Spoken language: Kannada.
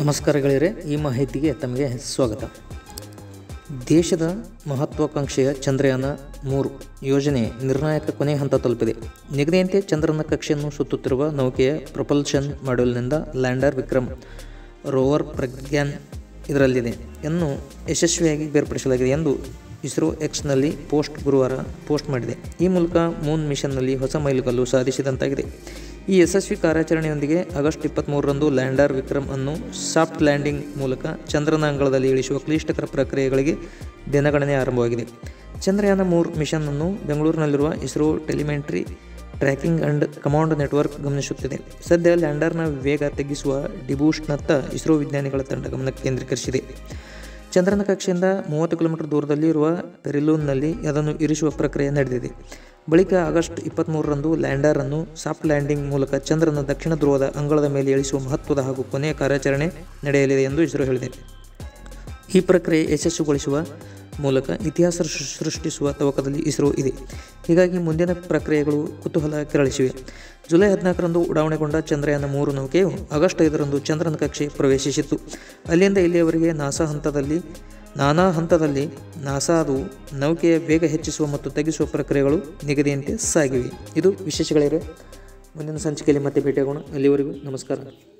ನಮಸ್ಕಾರಗಳಿರೆ ಈ ಮಾಹಿತಿಗೆ ತಮಗೆ ಸ್ವಾಗತ ದೇಶದ ಮಹತ್ವಾಕಾಂಕ್ಷೆಯ ಚಂದ್ರಯಾನ ಮೂರು ಯೋಜನೆ ನಿರ್ಣಾಯಕ ಕೊನೆ ಹಂತ ತಲುಪಿದೆ ನಿಗದಿಯಂತೆ ಚಂದ್ರನ ಕಕ್ಷೆಯನ್ನು ಸುತ್ತುತ್ತಿರುವ ನೌಕೆಯ ಪ್ರೊಪಲ್ಷನ್ ಮಾಡ್ಯೂಲ್ನಿಂದ ಲ್ಯಾಂಡರ್ ವಿಕ್ರಮ್ ರೋವರ್ ಪ್ರಜ್ಞಾನ್ ಇದರಲ್ಲಿದೆ ಅನ್ನು ಯಶಸ್ವಿಯಾಗಿ ಬೇರ್ಪಡಿಸಲಾಗಿದೆ ಎಂದು ಇಸ್ರೋ ಎಕ್ಸ್ನಲ್ಲಿ ಪೋಸ್ಟ್ ಗುರುವಾರ ಪೋಸ್ಟ್ ಮಾಡಿದೆ ಈ ಮೂಲಕ ಮೂನ್ ಮಿಷನ್ನಲ್ಲಿ ಹೊಸ ಮೈಲುಗಲ್ಲು ಸಾಧಿಸಿದಂತಾಗಿದೆ ಈ ಯಶಸ್ವಿ ಕಾರ್ಯಾಚರಣೆಯೊಂದಿಗೆ ಆಗಸ್ಟ್ ಇಪ್ಪತ್ತ್ಮೂರರಂದು ಲ್ಯಾಂಡರ್ ವಿಕ್ರಮ್ ಅನ್ನು ಸಾಫ್ಟ್ ಲ್ಯಾಂಡಿಂಗ್ ಮೂಲಕ ಚಂದ್ರನ ಅಂಗಳದಲ್ಲಿ ಇಳಿಸುವ ಕ್ಲಿಷ್ಟಕರ ಪ್ರಕ್ರಿಯೆಗಳಿಗೆ ದಿನಗಣನೆ ಆರಂಭವಾಗಿದೆ ಚಂದ್ರಯಾನ ಮೂರು ಮಿಷನ್ ಅನ್ನು ಬೆಂಗಳೂರಿನಲ್ಲಿರುವ ISRO telemetry tracking and command network ಗಮನಿಸುತ್ತಿದೆ ಸದ್ಯ ಲ್ಯಾಂಡರ್ನ ವೇಗ ತಗ್ಗಿಸುವ ಡಿಬೂಸ್ಟ್ನತ್ತ ಇಸ್ರೋ ವಿಜ್ಞಾನಿಗಳ ತಂಡ ಗಮನ ಕೇಂದ್ರೀಕರಿಸಿದೆ ಚಂದ್ರನ ಕಕ್ಷೆಯಿಂದ ಮೂವತ್ತು ಕಿಲೋಮೀಟರ್ ದೂರದಲ್ಲಿ ಇರುವ ಪೆರಿಲೂನ್ನಲ್ಲಿ ಅದನ್ನು ಇರಿಸುವ ಪ್ರಕ್ರಿಯೆ ನಡೆದಿದೆ ಬಳಿಕ ಆಗಸ್ಟ್ ಇಪ್ಪತ್ತ್ಮೂರರಂದು ಲ್ಯಾಂಡರ್ ಅನ್ನು ಸಾಫ್ಟ್ ಲ್ಯಾಂಡಿಂಗ್ ಮೂಲಕ ಚಂದ್ರನ ದಕ್ಷಿಣ ಧ್ರುವದ ಅಂಗಳದ ಮೇಲೆ ಇಳಿಸುವ ಮಹತ್ವದ ಹಾಗೂ ಕೊನೆಯ ಕಾರ್ಯಾಚರಣೆ ನಡೆಯಲಿದೆ ಎಂದು ಇಸ್ರೋ ಹೇಳಿದೆ ಈ ಪ್ರಕ್ರಿಯೆ ಯಶಸ್ವಿಗೊಳಿಸುವ ಮೂಲಕ ಇತಿಹಾಸ ಸೃ- ಸೃಷ್ಟಿಸುವ ತವಕದಲ್ಲಿ ಇಸ್ರೋ ಇದೆ ಹೀಗಾಗಿ ಮುಂದಿನ ಪ್ರಕ್ರಿಯೆಗಳು ಕುತೂಹಲ ಕೆರಳಿಸಿವೆ ಜುಲೈ ಹದಿನಾಲ್ಕರಂದು ಉಡಾವಣೆಗೊಂಡ ಚಂದ್ರಯಾನ ಮೂರು ನೌಕೆಯು ಆಗಸ್ಟ್ ಐದರಂದು ಚಂದ್ರನ ಕಕ್ಷೆ ಪ್ರವೇಶಿಸಿತ್ತು ಅಲ್ಲಿಂದ ಇಲ್ಲಿಯವರೆಗೆ ನಾಸಾ ಹಂತದಲ್ಲಿ ನಾನಾ ಹಂತದಲ್ಲಿ ನಾಸಾದು ನೌಕೆಯ ವೇಗ ಹೆಚ್ಚಿಸುವ ಮತ್ತು ತಗ್ಗಿಸುವ ಪ್ರಕ್ರಿಯೆಗಳು ನಿಗದಿಯಂತೆ ಸಾಗಿವೆ ಇದು ವಿಶೇಷಗಳಿವೆ ಮುಂದಿನ ಸಂಚಿಕೆಯಲ್ಲಿ ಮತ್ತೆ ಭೇಟಿಯಾಗೋಣ ಅಲ್ಲಿವರೆಗೂ ನಮಸ್ಕಾರ